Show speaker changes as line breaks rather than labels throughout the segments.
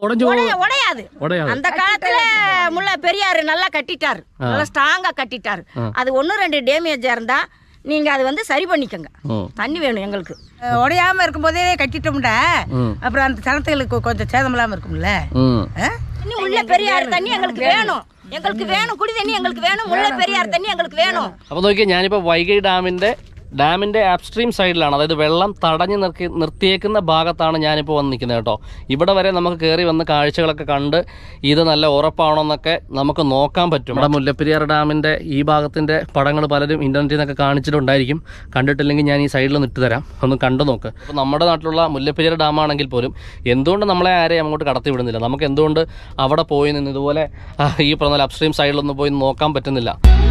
உடைஞ்சு
உடைய- உடையாது
உடையாது
அந்த காலத்துல முல்ல பெரியாரு நல்லா கட்டிட்டாரு நல்லா ஸ்ட்ராங்கா கட்டிட்டாரு அது ஒண்ணு ரெண்டு டேமேஜா இருந்தா நீங்க அது வந்து சரி பண்ணிக்கோங்க
ம்
தண்ணி வேணும் எங்களுக்கு
அஹ் உடையாம இருக்கும்போதே கட்டிட்டோம்டா
ம்.
அப்புறம் அந்த சனத்துகளுக்கு கொஞ்சம் சேதம் இல்லாம இருக்கும்ல
ம்
அஹ்?
தண்ணி முல்ல பெரியாறு தண்ணி எங்களுக்கு வேணும் எங்களுக்கு வேணும் குடி தண்ணி எங்களுக்கு வேணும் முல்ல பெரியாறு தண்ணி எங்களுக்கு வேணும்
അപ്പോൾ നോക്കിയാൽ ഞാനിപ്പോൾ വൈഗൈ ഡാമിൻ്റെ ഡാമിൻ്റെ അപ്സ്ട്രീം സൈഡിലാണ് അതായത് വെള്ളം തടഞ്ഞു നിർത്തി നിർത്തിയേക്കുന്ന ഭാഗത്താണ് ഞാനിപ്പോൾ വന്ന് നിൽക്കുന്നത് കേട്ടോ ഇവിടെ വരെ നമുക്ക് കയറി വന്ന് കാഴ്ചകളൊക്കെ കണ്ട് ഇത് നല്ല ഉറപ്പാണോ എന്നൊക്കെ നമുക്ക് നോക്കാൻ പറ്റും നമ്മുടെ മുല്ലപ്പെരിയാർ ഡാമിൻ്റെ ഈ ഭാഗത്തിൻ്റെ പടങ്ങൾ പലരും ഇൻ്റർനെറ്റിൽ നിന്നൊക്കെ കാണിച്ചിട്ടുണ്ടായിരിക്കും കണ്ടിട്ടില്ലെങ്കിൽ ഞാൻ ഈ സൈഡിൽ നിന്ന് ഇട്ട് തരാം ഒന്ന് കണ്ടു നോക്ക് അപ്പോൾ നമ്മുടെ നാട്ടിലുള്ള മുല്ലപ്പെരിയാർ ഡാമാണെങ്കിൽ പോലും എന്തുകൊണ്ട് നമ്മളെ ആരെയും അങ്ങോട്ട് കടത്തി വിടുന്നില്ല നമുക്ക് എന്തുകൊണ്ട് അവിടെ പോയി നിന്ന് ഇതുപോലെ ആ, ഈ പറഞ്ഞ അപ്സ്ട്രീം സൈഡിലൊന്നും പോയി നോക്കാൻ പറ്റുന്നില്ല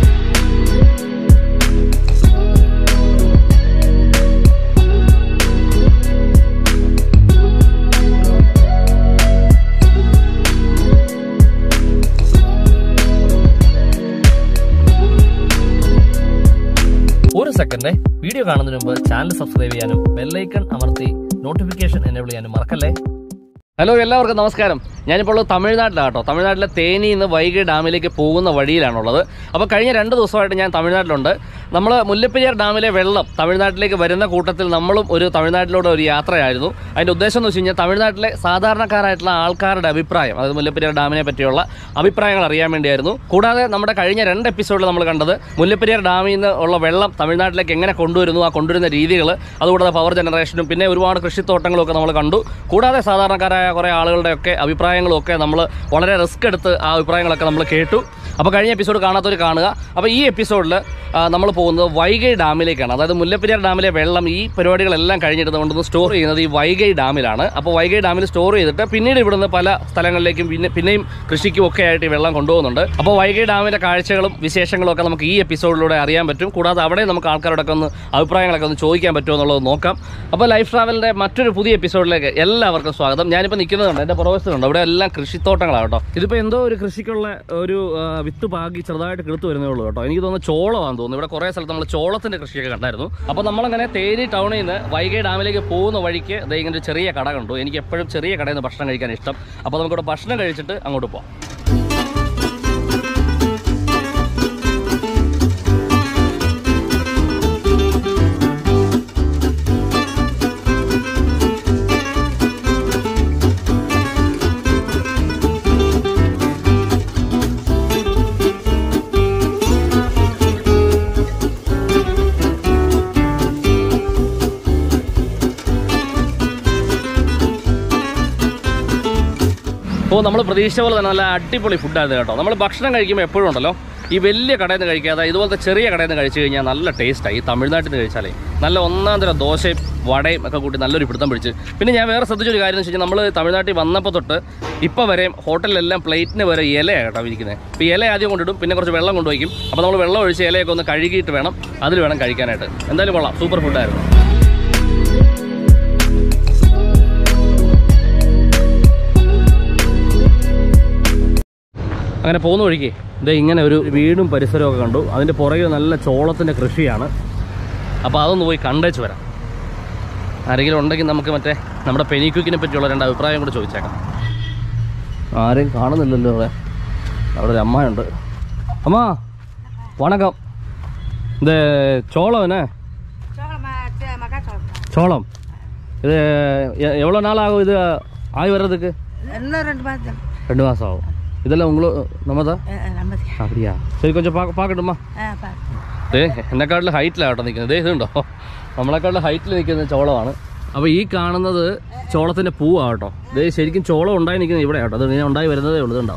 ഒരു സെക്കൻഡ് വീഡിയോ കാണുന്നതിന് മുമ്പ് ചാനൽ സബ്സ്ക്രൈബ് ചെയ്യാനും ബെല്ലൈക്കൺ അമർത്തി നോട്ടിഫിക്കേഷൻ എനേബിൾ ചെയ്യാനും മറക്കല്ലേ ഹലോ എല്ലാവർക്കും നമസ്കാരം ഞാനിപ്പോൾ ഉള്ളത് തമിഴ്നാട്ടിലാണ് കേട്ടോ തമിഴ്നാട്ടിലെ തേനി നിന്ന് വൈഗൈ ഡാമിലേക്ക് പോകുന്ന വഴിയിലാണുള്ളത് അപ്പോൾ കഴിഞ്ഞ രണ്ട് ദിവസമായിട്ട് ഞാൻ തമിഴ്നാട്ടിലുണ്ട് നമ്മൾ മുല്ലപ്പെരിയാർ ഡാമിലെ വെള്ളം തമിഴ്നാട്ടിലേക്ക് വരുന്ന കൂട്ടത്തിൽ നമ്മളും ഒരു തമിഴ്നാട്ടിലൂടെ ഒരു യാത്രയായിരുന്നു അതിൻ്റെ ഉദ്ദേശം എന്ന് വെച്ച് കഴിഞ്ഞാൽ തമിഴ്നാട്ടിലെ സാധാരണക്കാരായിട്ടുള്ള ആൾക്കാരുടെ അഭിപ്രായം അതായത് മുല്ലപ്പെരിയാർ ഡാമിനെ പറ്റിയുള്ള അഭിപ്രായങ്ങൾ അറിയാൻ വേണ്ടിയായിരുന്നു കൂടാതെ നമ്മുടെ കഴിഞ്ഞ രണ്ട് എപ്പിസോഡിൽ നമ്മൾ കണ്ടത് മുല്ലപ്പെരിയാർ ഡാമിൽ നിന്ന് ഉള്ള വെള്ളം തമിഴ്നാട്ടിലേക്ക് എങ്ങനെ കൊണ്ടുവരുന്നു ആ കൊണ്ടുവരുന്ന രീതികൾ അതുകൂടാതെ പവർ ജനറേഷനും പിന്നെ ഒരുപാട് കൃഷിത്തോട്ടങ്ങളും ഒക്കെ നമ്മൾ കണ്ടു കൂടാതെ സാധാരണക്കാരായ കുറേ ആളുകളുടെയൊക്കെ അഭിപ്രായങ്ങളും ഒക്കെ നമ്മൾ വളരെ റിസ്ക് എടുത്ത് ആ അഭിപ്രായങ്ങളൊക്കെ നമ്മൾ കേട്ടു അപ്പോൾ കഴിഞ്ഞ എപ്പിസോഡ് കാണാത്തവർ കാണുക അപ്പോൾ ഈ എപ്പിസോഡിൽ നമ്മൾ പോകുന്നത് വൈഗൈ ഡാമിലേക്കാണ് അതായത് മുല്ലപ്പെരിയാർ ഡാമിലെ വെള്ളം ഈ പരിപാടികളെല്ലാം കഴിഞ്ഞിട്ട് കൊണ്ടുവന്ന് സ്റ്റോർ ചെയ്യുന്നത് ഈ വൈഗൈ ഡാമിലാണ് അപ്പോൾ വൈഗൈ ഡാമിൽ സ്റ്റോർ ചെയ്തിട്ട് പിന്നീട് ഇവിടുന്ന് പല സ്ഥലങ്ങളിലേക്കും പിന്നെ പിന്നെയും കൃഷിക്കും ഒക്കെ ആയിട്ട് ഈ വെള്ളം കൊണ്ടുപോകുന്നുണ്ട് അപ്പോൾ വൈഗൈ ഡാമിൻ്റെ കാഴ്ചകളും വിശേഷങ്ങളും ഒക്കെ നമുക്ക് ഈ എപ്പിസോഡിലൂടെ അറിയാൻ പറ്റും കൂടാതെ അവിടെ നമുക്ക് ആൾക്കാരോടൊക്കെ ഒന്ന് അഭിപ്രായങ്ങളൊക്കെ ഒന്ന് ചോദിക്കാൻ പറ്റുമോ എന്നുള്ളത് നോക്കാം അപ്പോൾ ലൈഫ് ട്രാവലിൻ്റെ മറ്റൊരു പുതിയ എപ്പിസോഡിലേക്ക് എല്ലാവർക്കും സ്വാഗതം ഞാനിപ്പോൾ നിൽക്കുന്നതുണ്ട് എൻ്റെ പുറവശത്തുണ്ട് അവിടെ എല്ലാം കൃഷിത്തോട്ടങ്ങളാണ് കേട്ടോ ഇതിപ്പോൾ എന്തോ ഒരു കൃഷിക്കുള്ള ഒരു ആ, വിത്ത് പാകി ചെറുതായിട്ട് കിളുത്ത് വരുന്നേ ഉള്ളൂ കേട്ടോ എനിക്ക് തോന്നുന്നു ചോളമാണെന്ന് തോന്നുന്നു ഇവിടെ കുറേ സ്ഥലത്ത് നമ്മൾ ചോളത്തിൻ്റെ കൃഷിയൊക്കെ കണ്ടായിരുന്നു അപ്പോൾ നമ്മളങ്ങനെ തേനി ടൗണിൽ നിന്ന് വൈഗൈ ഡാമിലേക്ക് പോകുന്ന വഴിക്ക് ദേ ഇങ്ങനെ ഒരു ചെറിയ കട കണ്ടു എനിക്ക് എപ്പോഴും ചെറിയ കടയിൽ നിന്ന് ഭക്ഷണം കഴിക്കാൻ ഇഷ്ടം അപ്പോൾ നമുക്കിവിടെ ഭക്ഷണം കഴിച്ചിട്ട് അങ്ങോട്ട് പോകാം അപ്പോൾ നമ്മൾ പ്രതീക്ഷിച്ച പോലെ തന്നെ നല്ല അടിപൊളി ഫുഡായിരുന്നു കേട്ടോ നമ്മൾ ഭക്ഷണം കഴിക്കുമ്പോൾ എപ്പോഴും ഉണ്ടല്ലോ ഈ വലിയ കടയിൽ നിന്ന് കഴിക്കാതെ ഇതുപോലത്തെ ചെറിയ കടയിൽ നിന്ന് കഴിച്ചു കഴിഞ്ഞാൽ നല്ല ടേസ്റ്റായി ഈ തമിഴ്നാട്ടിൽ നിന്ന് കഴിച്ചാലേ നല്ല ഒന്നാം തരം ദോശയും വടയും ഒക്കെ കൂട്ടി നല്ലൊരു പിടുത്തം പിടിച്ച് പിന്നെ ഞാൻ വേറെ ശ്രദ്ധിച്ചൊരു കാര്യം എന്ന് വെച്ച് കഴിഞ്ഞാൽ നമ്മൾ തമിഴ്നാട്ടിൽ വന്നപ്പോൾ തൊട്ട് ഇപ്പോൾ വരെയും ഹോട്ടലിലെല്ലാം പ്ലേറ്റിന് വരെ ഇലയാണ് കേട്ടോ ഇരിക്കുന്നത് ഇപ്പോൾ ഇല ആദ്യം കൊണ്ടിടും പിന്നെ കുറച്ച് വെള്ളം കൊണ്ടുവയ്ക്കും അപ്പോൾ നമ്മൾ വെള്ളം ഒഴിച്ച് ഇലയൊക്കെ ഒന്ന് കഴുകിയിട്ട് വേണം അതിൽ വേണം കഴിക്കാനായിട്ട് എന്തായാലും കൊള്ളാം സൂപ്പർ ഫുഡായിരുന്നു അങ്ങനെ പോകുന്ന വഴിക്ക് ഇത് ഇങ്ങനെ ഒരു വീടും പരിസരവും ഒക്കെ കണ്ടു അതിൻ്റെ പുറകിൽ നല്ല ചോളത്തിൻ്റെ കൃഷിയാണ് അപ്പോൾ അതൊന്ന് പോയി കണ്ടേച്ച് വരാം ആരെങ്കിലും ഉണ്ടെങ്കിൽ നമുക്ക് മറ്റേ നമ്മുടെ പെനിക്വിക്കിനെ പറ്റിയുള്ള രണ്ട് അഭിപ്രായം കൂടെ ചോദിച്ചേക്കാം ആരെയും കാണുന്നില്ലല്ലോ അവിടെ അവിടെ ഒരു അമ്മയുണ്ട് അമ്മ വണക്കം ഇത് ചോളം എന്നെ சோளம் இது எ- எவ்வளோ நாள் ஆகும் இது ஆகி வர்றதுக்கு
இன்னும் ரெண்டு மாதம்
ரெண்டு மாதம் ஆகும் இதெல்லாம் உங்களுக்கு நம்ம தான்
நம்ம
அப்படியா சரி கொஞ்சம் பார்க்க பார்க்கட்டுமா
ஆ பாரு
ദേ എന്നെക്കാട്ടിൽ ഹൈറ്റിലാണ് കേട്ടോ നിൽക്കുന്നത് ദേ ഇതുണ്ടോ നമ്മളെക്കാട്ടിൽ ഹൈറ്റിൽ നിൽക്കുന്ന ചോളമാണ് അപ്പോൾ ഈ കാണുന്നത് ചോളത്തിൻ്റെ പൂവാണ് കേട്ടോ ദേ ശരിക്കും ചോളം ഉണ്ടായി നിൽക്കുന്നത് ഇവിടെ കേട്ടോ അത് ഇങ്ങനെ ഉണ്ടായി വരുന്നതേ ഉള്ളൂ ഇതുണ്ടോ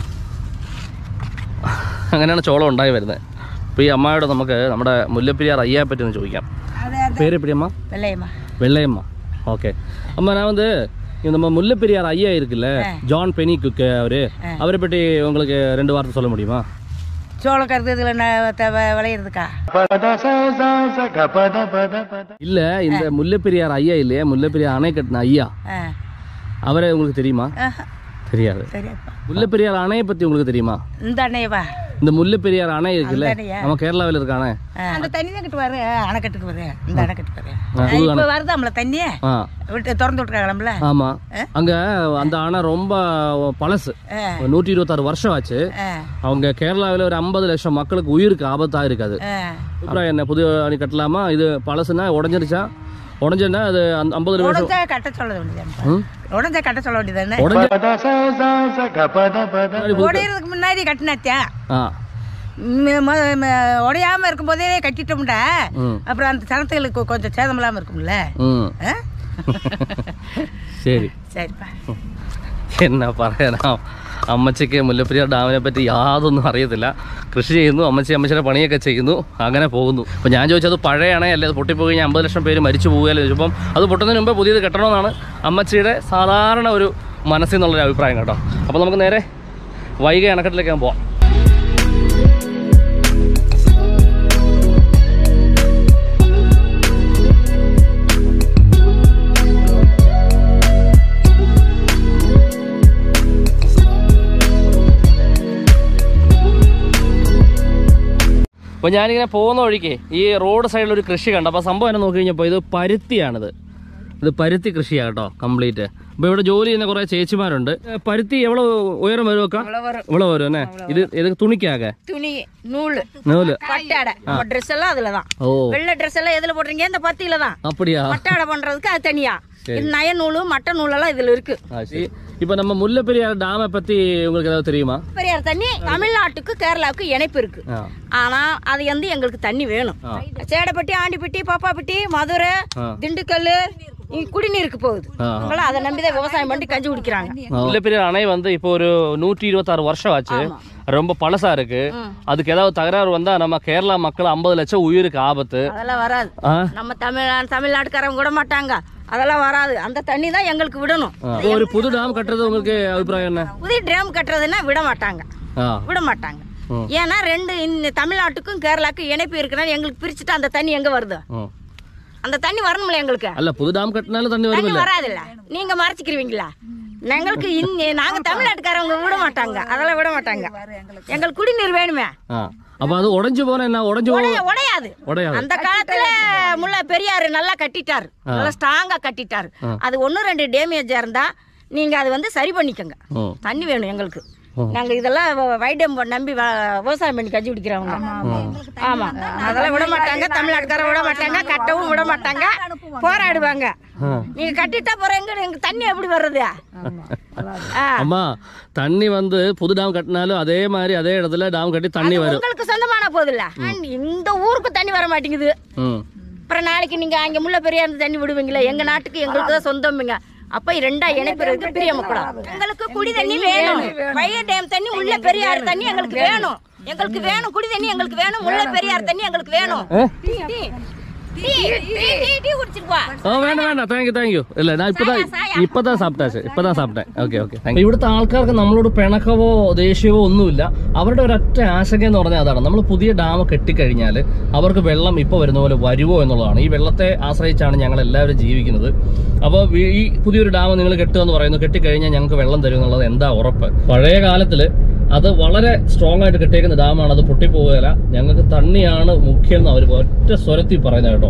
അങ്ങനെയാണ് ചോളം ഉണ്ടായി വരുന്നത് അപ്പോൾ ഈ അമ്മയോട് നമുക്ക് നമ്മുടെ മുല്ലപ്പെരിയാർ അയ്യായെ പറ്റി ഒന്ന് ചോദിക്കാം
அது அந்த
പേര് എപ്പിടിയമ്മ
வெள்ளையம்மா
வெள்ளையம்மா ஓகே அம்மா நான் வந்து இந்த நம்ம முல்லைப்பெரியார் ஐயா இருக்குல்ல ஜான் பெனி குக் அவரு அவரை பற்றி உங்களுக்கு ரெண்டு வார்த்தை சொல்ல முடியுமா
சோளம் கருதுல விளையிறதுக்கா
இல்ல இந்த முல்லைப்பெரியார் ஐயா இல்லையா முல்லைப்பெரியார் அணை கட்டின ஐயா
ஆ
அவரை உங்களுக்கு தெரியுமா
ஆஹா,
தெரியாது
சரியாப்பா
முல்லைப்பெரியார் அணையை பத்தி உங்களுக்கு தெரியுமா
இந்த அண்ணையவா
இந்த முல்லை பெரியார் அணை இருக்குல்ல
அதானயா?
நம்ம கேரளாவில் இருக்கானே
அந்த தண்ணி தான் கிட்ட வர அணைக்கட்டுக்கு வர இந்த அணைக்கட்டுக்கு வர
ஆ, புது
இப்போ வருதாம்ல தண்ணி
ஆ
விட்டு திறந்து விட்டுருக்காங்களம்ல
ஆமா அங்க அந்த அணை ரொம்ப பழசு
ஆ.
நூற்றி இருபத்தாறு வருஷம் ஆச்சு
ஆ
அவங்க கேரளாவில் ஒரு ஐம்பது லட்சம் மக்களுக்கு உயிருக்கு ஆபத்தா இருக்காது
ஆ
அப்புறம் என்ன புது அணை கட்டலாமா இது பழசுனா உடஞ்சிருச்சா உடஞ்சுன்னா அது அந்த ஐம்பது லட்சம்
உடஞ்சா கட்ட சொல்ல வேண்டியது
ம்?
உடஞ்சா கட்ட சொல்ல வேண்டியதானே
உடஞ்ச
உடையறதுக்கு முன்னாடி கட்டினாத்தியா
ஆ
ம- ம- ம- உடையாம இருக்கும்போதே கட்டிட்டோம்டா
ம்
அப்புறம் அந்த சனத்துகளுக்கு கொஞ்சம் சேதம் இல்லாம இருக்கும்ல
ம்
ஆ?
ശരി
சரிப்பா
എന്നാ പറയാനാ അമ്മച്ചിക്ക് മുല്ലപ്പെരിയാർ ഡാമിനെ പറ്റി യാതൊന്നും അറിയത്തില്ല കൃഷി ചെയ്യുന്നു അമ്മച്ചി അമ്മച്ചിയുടെ പണിയൊക്കെ ചെയ്യുന്നു അങ്ങനെ പോകുന്നു അപ്പോൾ ഞാൻ ചോദിച്ചത് പഴയ അണയല്ലേ അത് പൊട്ടിപ്പോയി കഴിഞ്ഞാൽ അമ്പത് ലക്ഷം പേര് മരിച്ചു പോകുകയല്ലേ ചോദിച്ചപ്പം അത് പൊട്ടുന്നതിന് മുമ്പ് പുതിയത് കെട്ടണമെന്നാണ് അമ്മച്ചിയുടെ സാധാരണ ഒരു മനസ്സിൽ നിന്നുള്ളൊരു അഭിപ്രായം കേട്ടോ അപ്പോൾ നമുക്ക് നേരെ വൈകി അണക്കെട്ടിലേക്ക് പോവാം അപ്പോൾ ഞാനിങ്ങനെ പോകുന്ന വഴിക്ക് ഈ റോഡ് സൈഡിൽ ഒരു കൃഷി കണ്ടു അപ്പോൾ സംഭവം എന്നെ നോക്കി കഴിഞ്ഞപ്പോൾ ഇത് പരുത്തിയാണിത് ഇത് പരുത്തി കൃഷിയാണ് കേട്ടോ കംപ്ലീറ്റ് അപ്പോൾ ഇവിടെ ജോലി ചെയ്യുന്ന കുറേ ചേച്ചിമാരുണ്ട് ഏ, പരുത്തി എவ்வளோ ഉയരം വരുമൊക്കെ இவ்வளோ வரும் என்ன இது எதுக்கு துணிக்காக
துணி நூல்
நூல்
பட்டாடை நம்ம ட்ரெஸ் எல்லாம் அதுலதான்
ஓ
வெள்ளை ட்ரெஸ் எல்லாம் எதுல போடுறீங்க இந்த பத்தியில தான்
அப்படியா
பட்டாடை பண்றதுக்கு அது தனியா இது நய நூலு மட்ட நூலெல்லாம் இதுல இருக்கு
ஆ, சரி இப்போ நம்ம முல்லைப்பெரியார் டேமை பற்றி உங்களுக்கு ஏதாவது தெரியுமா
பெரியார் தண்ணி தமிழ்நாட்டுக்கு கேரளாவுக்கு இணைப்பு இருக்கு
ஆ
ஆனா அது வந்து எங்களுக்கு தண்ணி வேணும்
ஆ.
சேடப்பட்டி ஆண்டிப்பட்டி பாப்பாப்பட்டி மதுரை
ஆ.
திண்டுக்கல் இங்க குடிநீருக்கு போகுது
ஆ.
அவங்களாம் அதை நம்பிதான் விவசாயம் பண்ணி கஞ்சி குடிக்கிறாங்க
முல்லைப்பெரியார் அணை வந்து இப்போ ஒரு நூற்றி இருபத்தாறு வருஷம் ஆச்சு ரொம்ப பழசா இருக்கு அதுக்கு ஏதாவது தகராறு வந்தா நம்ம கேரளா மக்கள் ஐம்பது லட்சம் உயிருக்கு ஆபத்து
அதெல்லாம் வராது
ஆ
நம்ம தமிழ் தமிழ்நாட்டுக்காரங்க விட மாட்டாங்க அதெல்லாம் வராது அந்த தண்ணி தான் எங்களுக்கு விடணும்
இப்போ ஒரு புது டேம் கட்டுறது உங்களுக்கு அபிப்பிராயம் என்ன
புதிய ட்ரம் கட்டுறதுன்னா விட மாட்டாங்க
ஆ
விட மாட்டாங்க
ம்.
ஏன்னா ரெண்டு இந்த தமிழ்நாட்டுக்கும் கேரளாவுக்கும் இணைப்பு இருக்குன்னா எங்களுக்கு பிரிச்சுட்டு அந்த தண்ணி எங்க வருது
ம்.
அந்த தண்ணி வரணும்ல எங்களுக்கு
அல்ல புது டேம் கட்டினாலும் தண்ணி
தண்ணி
வருமில்ல
வராதுல்ல நீங்க மறைச்சிக்கிறீங்களா எங்களுக்கு இந்த நாங்க தமிழ்நாட்டுக்காரவங்க விட மாட்டாங்க அதெல்லாம் விட மாட்டாங்க எங்களுக்கு குடிநீர் வேணுமே
ஆ அப்ப அது உடைஞ்சு போனா என்ன உடைஞ்சு போ
உடைய- உடையாது
உடையாது
அந்த காலத்துல முல்ல பெரியாரு நல்லா கட்டிட்டாரு நல்லா ஸ்ட்ராங்கா கட்டிட்டாரு அது ஒண்ணு ரெண்டு டேமேஜா இருந்தா நீங்க அது வந்து சரி பண்ணிக்கோங்க
ம்.
தண்ணி வேணும் எங்களுக்கு நாங்க இதெல்லாம் வ- வைடம் நம்பி வ- விவசாயம் பண்ணி கஞ்சி குடிக்கிறவங்க ஆமா அதெல்லாம் விட மாட்டாங்க தமிழ்நாட்டுக்கார விட மாட்டாங்க கட்டவும் விட மாட்டாங்க போராடுவாங்க
ஆ.
நீங்க கட்டிட்டா போற எங்க எங்க தண்ணி எப்படி வர்றது ஆ.
அம்மா தண்ணி வந்து புது டேம் கட்டினாலும் அதே மாதிரி அதே இடத்துல டேம் கட்டி தண்ணி வரும்
உங்களுக்கு சொந்தமான போதில்ல இந்த ஊருக்கு தண்ணி வர மாட்டேங்குது
ம்
அப்புறம் நாளைக்கு நீங்க அங்க முல்லை பெரியார் தண்ணி விடுவீங்களா எங்க நாட்டுக்கு எங்களுக்கு தான் சொந்தம்ங்க அப்ப ரெண்டா இணைப்பிறதுக்கு பிரியம கூடாது எங்களுக்கு குடி தண்ணி வேணும் பழைய டேம் தண்ணி முல்லை பெரியார் தண்ணி எங்களுக்கு வேணும் எங்களுக்கு வேணும் குடி தண்ணி எங்களுக்கு வேணும் முல்லை பெரியார் தண்ணி எங்களுக்கு வேணும் டீ, டீ. டீ, டீ, டீ, டீ குடிச்சிட்டு வா.
ഓ വേണ്ട വേണ്ട താങ്ക് യു താങ്ക് യു ഇല്ല ഞാൻ ഇപ്പതാ ഇപ്പതാ സാപ്പിട്ടാച്ച് ഇപ്പതാ സാപ്പിട്ടെ ഓക്കെ ഓക്കെ ഇവിടുത്തെ ആൾക്കാർക്ക് നമ്മളോട് പിണക്കവോ ദേഷ്യമോ ഒന്നുമില്ല അവരുടെ ഒരൊറ്റ ആശങ്ക എന്ന് പറഞ്ഞാൽ അതാണ് നമ്മൾ പുതിയ ഡാം കെട്ടിക്കഴിഞ്ഞാൽ അവർക്ക് വെള്ളം ഇപ്പോൾ വരുന്ന പോലെ വരുമോ എന്നുള്ളതാണ് ഈ വെള്ളത്തെ ആശ്രയിച്ചാണ് ഞങ്ങൾ എല്ലാവരും ജീവിക്കുന്നത് അപ്പോൾ ഈ പുതിയൊരു ഡാം നിങ്ങൾ കെട്ടുക എന്ന് പറയുന്നു കെട്ടിക്കഴിഞ്ഞാൽ ഞങ്ങൾക്ക് വെള്ളം തരും എന്നുള്ളത് എന്താ ഉറപ്പ് പഴയ കാലത്തിൽ അത് വളരെ സ്ട്രോങ് ആയിട്ട് കെട്ടിയേക്കുന്ന ഡാമാണ് അത് പൊട്ടിപ്പോവുകയില്ല ഞങ്ങൾക്ക് തണ്ണിയാണ് മുഖ്യം എന്ന് അവർ ഒറ്റ സ്വരത്തിൽ പറയുന്നത് കേട്ടോ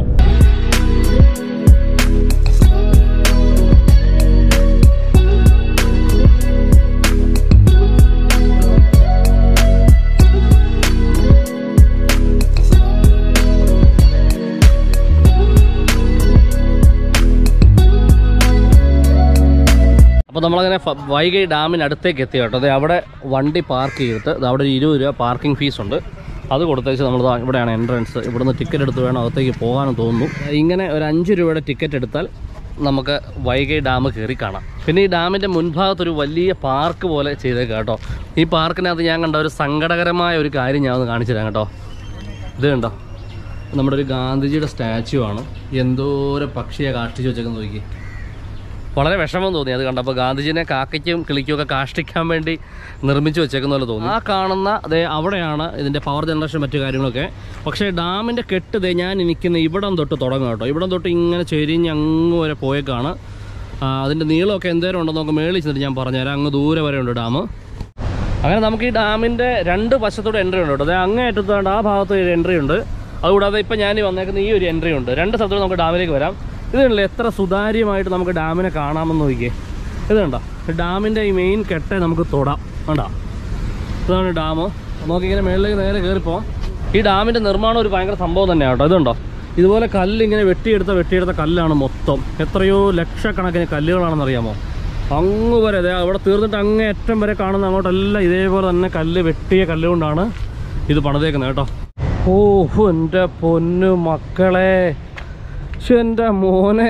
അപ്പോൾ നമ്മളങ്ങനെ ഫ- വൈകൈ ഡാമിനടുത്തേക്ക് എത്തി കേട്ടോ അതെ അവിടെ വണ്ടി പാർക്ക് ചെയ്തിട്ട് ദാ അവിടെ ഒരു ഇരുപത് രൂപ പാർക്കിംഗ് ഫീസ് ഉണ്ട് അത് കൊടുത്തേച്ച് നമ്മൾ ദാ ഇവിടെയാണ് എൻട്രൻസ് ഇവിടുന്ന് ടിക്കറ്റ് എടുത്ത് വേണം അകത്തേക്ക് പോകാനും തോന്നുന്നു ഇങ്ങനെ ഒരു അഞ്ച് രൂപയുടെ ടിക്കറ്റ് എടുത്താൽ നമുക്ക് വൈകൈ ഡാം കയറി കാണാം പിന്നെ ഈ ഡാമിൻ്റെ മുൻഭാഗത്തൊരു വലിയ പാർക്ക് പോലെ ചെയ്തേക്കാം കേട്ടോ ഈ പാർക്കിനകത്ത് ഞാൻ കണ്ട ഒരു സങ്കടകരമായ ഒരു കാര്യം ഞാൻ ഒന്ന് കാണിച്ചു തരാം കേട്ടോ ഇത് കണ്ടോ നമ്മുടെ ഒരു ഗാന്ധിജിയുടെ സ്റ്റാച്ചു ആണ് എന്തോരം പക്ഷിയെ കാഷ്ടിച്ച് വെച്ചേക്കെന്ന് നോക്കി വളരെ വിഷമം തോന്നി അത് കണ്ടപ്പോൾ ഗാന്ധിജിനെ കാക്കയ്ക്കും കിളിക്കും ഒക്കെ കാഷ്ടിക്കാൻ വേണ്ടി നിർമ്മിച്ചു വെച്ചേക്കുന്ന പോലെ തോന്നി ആ കാണുന്ന അതേ അവിടെയാണ് ഇതിൻ്റെ പവർ ജനറേഷൻ മറ്റു കാര്യങ്ങളൊക്കെ പക്ഷേ ഡാമിൻ്റെ കെട്ട് ദേ ഞാൻ നിൽക്കുന്ന ഇവിടം തൊട്ട് തുടങ്ങും കേട്ടോ ഇവിടം തൊട്ട് ഇങ്ങനെ ചെരിഞ്ഞ് അങ്ങ് വരെ പോയേക്കാണ് ആ, അതിൻ്റെ നീളമൊക്കെ എന്തേരം ഉണ്ടെന്ന് നമുക്ക് മേളിൽ ചെന്നിട്ട് ഞാൻ പറഞ്ഞുതരാം അങ്ങ് ദൂരെ വരെ ഉണ്ട് ഡാം അങ്ങനെ നമുക്ക് ഈ ഡാമിൻ്റെ രണ്ട് വശത്തൂടെ എൻട്രി ഉണ്ട് കേട്ടോ അതായത് അങ്ങേ അറ്റത്താണ്ട് ആ ഭാഗത്ത് ഒരു എൻട്രി ഉണ്ട് അതുകൂടാതെ ഇപ്പം ഞാൻ ഈ വന്നേക്കുന്ന ഈ ഒരു എൻട്രി ഉണ്ട് രണ്ട് സ്ഥലത്തൂടെ നമുക്ക് ഡാമിലേക്ക് വരാം ഇത് കണ്ടില്ലേ എത്ര സുതാര്യമായിട്ട് നമുക്ക് ഡാമിനെ കാണാമെന്ന് നോക്കിയേ ഇത് കണ്ടോ ഡാമിൻ്റെ ഈ മെയിൻ കെട്ടെ നമുക്ക് തൊടാം കണ്ടോ ഇതാണ് ഡാം നമുക്കിങ്ങനെ മേളിലേക്ക് നേരെ കയറിപ്പോവാം ഈ ഡാമിൻ്റെ നിർമ്മാണം ഒരു ഭയങ്കര സംഭവം തന്നെയാണ് കേട്ടോ ഇതുണ്ടോ ഇതുപോലെ കല്ല് ഇങ്ങനെ വെട്ടിയെടുത്ത വെട്ടിയെടുത്ത കല്ലാണ് മൊത്തം എത്രയോ ലക്ഷക്കണക്കിന് കല്ലുകളാണെന്ന് അറിയാമോ അങ്ങ് വരെ ദേ അവിടെ തീർന്നിട്ട് അങ്ങേ അറ്റം വരെ കാണുന്ന അങ്ങോട്ടെല്ലാം ഇതേപോലെ തന്നെ കല്ല് വെട്ടിയ കല്ലുകൊണ്ടാണ് ഇത് പണിതേക്കുന്നത് കേട്ടോ ഓ എൻ്റെ പൊന്നു മക്കളെ ശ്ശെ, എൻ്റെ മോനെ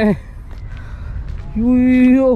അയ്യോ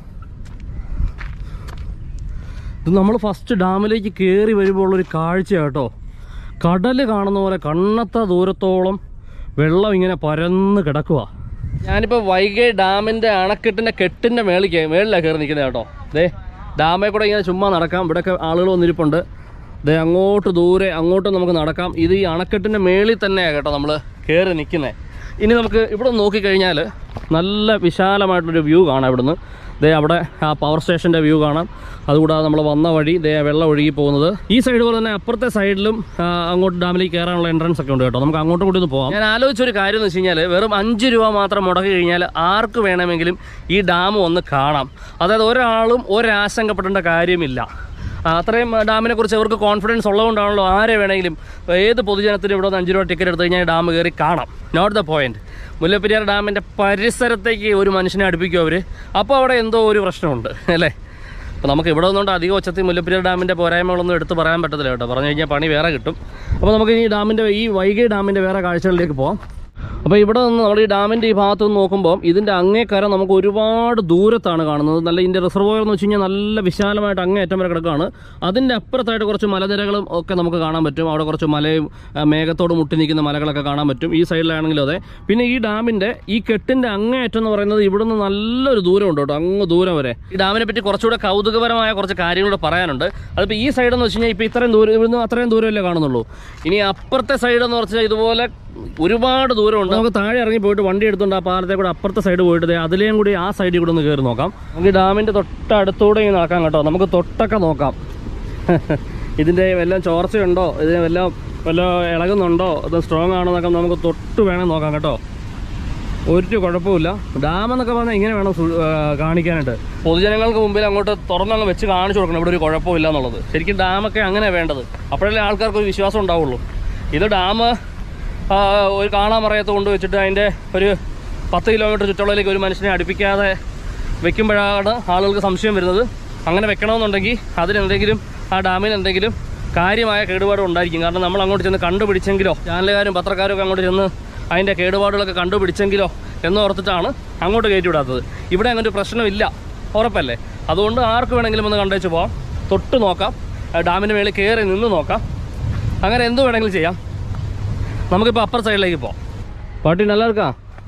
ഇത് നമ്മൾ ഫസ്റ്റ് ഡാമിലേക്ക് കയറി വരുമ്പോൾ ഉള്ളൊരു കാഴ്ച കേട്ടോ കടൽ കാണുന്ന പോലെ കണ്ണത്ത ദൂരത്തോളം വെള്ളം ഇങ്ങനെ പരന്ന് കിടക്കുക ഞാനിപ്പോൾ വൈകെ ഡാമിൻ്റെ അണക്കെട്ടിൻ്റെ കെട്ടിൻ്റെ മേളിക്ക് മേളിലാണ് കയറി നിൽക്കുന്നത് കേട്ടോ ദേ ഡാമേ കൂടെ ഇങ്ങനെ ചുമ്മാ നടക്കാം ഇവിടെയൊക്കെ ആളുകൾ വന്നിരിപ്പുണ്ട് ദേ അങ്ങോട്ട് ദൂരെ അങ്ങോട്ട് നമുക്ക് നടക്കാം ഇത് ഈ അണക്കെട്ടിൻ്റെ മേളിൽ തന്നെയാണ് കേട്ടോ നമ്മൾ കയറി നിൽക്കുന്നത് ഇനി നമുക്ക് ഇവിടെ നോക്കിക്കഴിഞ്ഞാൽ നല്ല വിശാലമായിട്ടൊരു വ്യൂ കാണാം ഇവിടുന്ന് ദേ അവിടെ ആ പവർ സ്റ്റേഷൻ്റെ വ്യൂ കാണാം അതുകൂടാതെ നമ്മൾ വന്ന വഴി ദേ വെള്ളം ഒഴുകി പോകുന്നത് ഈ സൈഡ് പോലെ തന്നെ അപ്പുറത്തെ സൈഡിലും ആ, അങ്ങോട്ട് ഡാമിലേക്ക് കയറാനുള്ള എൻട്രൻസ് ഒക്കെ ഉണ്ട് കേട്ടോ നമുക്ക് അങ്ങോട്ടും കൂടി ഒന്ന് പോകാം ഞാൻ ആലോചിച്ചൊരു കാര്യം എന്ന് വെച്ച് കഴിഞ്ഞാൽ വെറും അഞ്ച് രൂപ മാത്രം മുടക്കി കഴിഞ്ഞാൽ ആർക്ക് വേണമെങ്കിലും ഈ ഡാം ഒന്ന് കാണാം അതായത് ഒരാളും ഒരാശങ്കപ്പെടേണ്ട കാര്യമില്ല ആ, അത്രയും ഡാമിനെ കുറിച്ച് അവർക്ക് കോൺഫിഡൻസ് ഉള്ളതുകൊണ്ടാണല്ലോ ആരെ വേണമെങ്കിലും ഏത് പൊതുജനത്തിനും ഇവിടെ നിന്ന് അഞ്ച് രൂപ ടിക്കറ്റ് എടുത്തു കഴിഞ്ഞാൽ ഡാം കയറി കാണാം നോട്ട് ദ പോയിന്റ് മുല്ലപ്പെരിയാർ ഡാമിൻ്റെ പരിസരത്തേക്ക് ഒരു മനുഷ്യനെ അടുപ്പിക്കും അവർ അപ്പോൾ അവിടെ എന്തോ ഒരു പ്രശ്നമുണ്ട് അല്ലേ അപ്പോൾ നമുക്ക് ഇവിടെ നിന്നുകൊണ്ട് അധികം ഒച്ചത്തിൽ മുല്ലപ്പെരിയാർ ഡാമിൻ്റെ പോരായ്മകളൊന്നും എടുത്ത് പറയാൻ പറ്റത്തില്ല കേട്ടോ പറഞ്ഞു കഴിഞ്ഞാൽ പണി വേറെ കിട്ടും അപ്പോൾ നമുക്ക് ഈ ഡാമിൻ്റെ ഈ വൈകൈ ഡാമിൻ്റെ വേറെ കാഴ്ചകളിലേക്ക് പോകാം അപ്പോൾ ഇവിടെ നിന്ന് നമ്മൾ ഈ ഡാമിൻ്റെ ഈ ഭാഗത്ത് നിന്ന് നോക്കുമ്പോൾ ഇതിൻ്റെ അങ്ങേക്കര നമുക്ക് ഒരുപാട് ദൂരത്താണ് കാണുന്നത് നല്ല ഇതിൻ്റെ റിസർവോയർ എന്ന് വെച്ച് കഴിഞ്ഞാൽ നല്ല വിശാലമായിട്ട് അങ്ങേ അറ്റം വരെ കിടക്കുകയാണ് അതിൻ്റെ അപ്പുറത്തായിട്ട് കുറച്ച് മലനിരകളും ഒക്കെ നമുക്ക് കാണാൻ പറ്റും അവിടെ കുറച്ച് മലയും ആ, മേഘത്തോട് മുട്ടി നിൽക്കുന്ന മലകളൊക്കെ കാണാൻ പറ്റും ഈ സൈഡിലാണെങ്കിലും അതെ പിന്നെ ഈ ഡാമിൻ്റെ ഈ കെട്ടിൻ്റെ അങ്ങേ അറ്റം എന്ന് പറയുന്നത് ഇവിടുന്ന് നല്ലൊരു ദൂരമുണ്ട് കേട്ടോ അങ്ങ് ദൂരം വരെ ഈ ഡാമിനെ പറ്റി കുറച്ചുകൂടെ കൗതുകപരമായ കുറച്ച് കാര്യങ്ങളൂടെ പറയാനുണ്ട് അതിപ്പോൾ ഈ സൈഡ് എന്ന് വെച്ച് കഴിഞ്ഞാൽ ഇപ്പോൾ ഇത്രയും ദൂരം ഇവിടുന്ന് അത്രയും ദൂരമല്ലേ കാണുന്നുള്ളൂ ഇനി അപ്പുറത്തെ സൈഡ് എന്ന് വെച്ചാൽ ഇതുപോലെ ഒരുപാട് ദൂരമുണ്ട് നമുക്ക് താഴെ ഇറങ്ങി പോയിട്ട് വണ്ടി എടുത്തുകൊണ്ട് ആ പാലത്തെ കൂടെ അപ്പുറത്തെ സൈഡ് പോയിട്ട് ദേ അതിലേയും കൂടി ആ സൈഡിൽ കൂടെ ഒന്ന് കയറി നോക്കാം നമുക്ക് ഈ ഡാമിൻ്റെ തൊട്ടടുത്തൂടെ ഇങ്ങനെ നടക്കാം കേട്ടോ നമുക്ക് തൊട്ടൊക്കെ നോക്കാം ഇതിൻ്റെ വല്ലതും ചോർച്ചയുണ്ടോ ഇതിന് വല്ലതും വല്ല ഇളകുന്നുണ്ടോ അത് സ്ട്രോങ് ആണോ എന്നൊക്കെ നമുക്ക് തൊട്ട് വേണം നോക്കാം കേട്ടോ ഒരു കുഴപ്പമില്ല ഡാം എന്നൊക്കെ പറഞ്ഞാൽ ഇങ്ങനെ വേണം സു- ആ, കാണിക്കാനായിട്ട് പൊതുജനങ്ങൾക്ക് മുമ്പിൽ അങ്ങോട്ട് തുറന്നങ്ങ് വെച്ച് കാണിച്ചു കൊടുക്കണം ഇവിടെ ഒരു കുഴപ്പമില്ല എന്നുള്ളത് ശരിക്കും ഡാമൊക്കെ അങ്ങനെ വേണ്ടത് അപ്പോഴല്ലേ ആൾക്കാർക്ക് ഒരു വിശ്വാസം ഉണ്ടാവുള്ളൂ ഇത് ഡാം ആ, ഒരു കാണാൻ മറയത്ത് കൊണ്ട് വെച്ചിട്ട് അതിൻ്റെ ഒരു പത്ത് കിലോമീറ്റർ ചുറ്റളവിലേക്ക് ഒരു മനുഷ്യനെ അടുപ്പിക്കാതെ വെക്കുമ്പോഴാണ് ആളുകൾക്ക് സംശയം വരുന്നത് അങ്ങനെ വെക്കണമെന്നുണ്ടെങ്കിൽ അതിനെന്തെങ്കിലും ആ ഡാമിന് എന്തെങ്കിലും കാര്യമായ കേടുപാട് ഉണ്ടായിരിക്കും കാരണം നമ്മൾ അങ്ങോട്ട് ചെന്ന് കണ്ടുപിടിച്ചെങ്കിലോ ചാനലുകാരും പത്രക്കാരും ഒക്കെ അങ്ങോട്ട് ചെന്ന് അതിൻ്റെ കേടുപാടുകളൊക്കെ കണ്ടുപിടിച്ചെങ്കിലോ എന്നോർത്തിട്ടാണ് അങ്ങോട്ട് കയറ്റി വിടാത്തത് ഇവിടെ അങ്ങനെ ഒരു പ്രശ്നമില്ല ഉറപ്പല്ലേ അതുകൊണ്ട് ആർക്ക് വേണമെങ്കിലും ഒന്ന് കണ്ടേച്ച് പോവാം തൊട്ട് നോക്കാം ആ ഡാമിൻ്റെ മേളിൽ കയറി നിന്ന് നോക്കാം അങ്ങനെ എന്ത് വേണമെങ്കിലും ചെയ്യാം നമുക്കിപ്പോൾ അപ്പർ സൈഡിലേക്ക് പോവാം பாட்டி நல்லா இருக்கா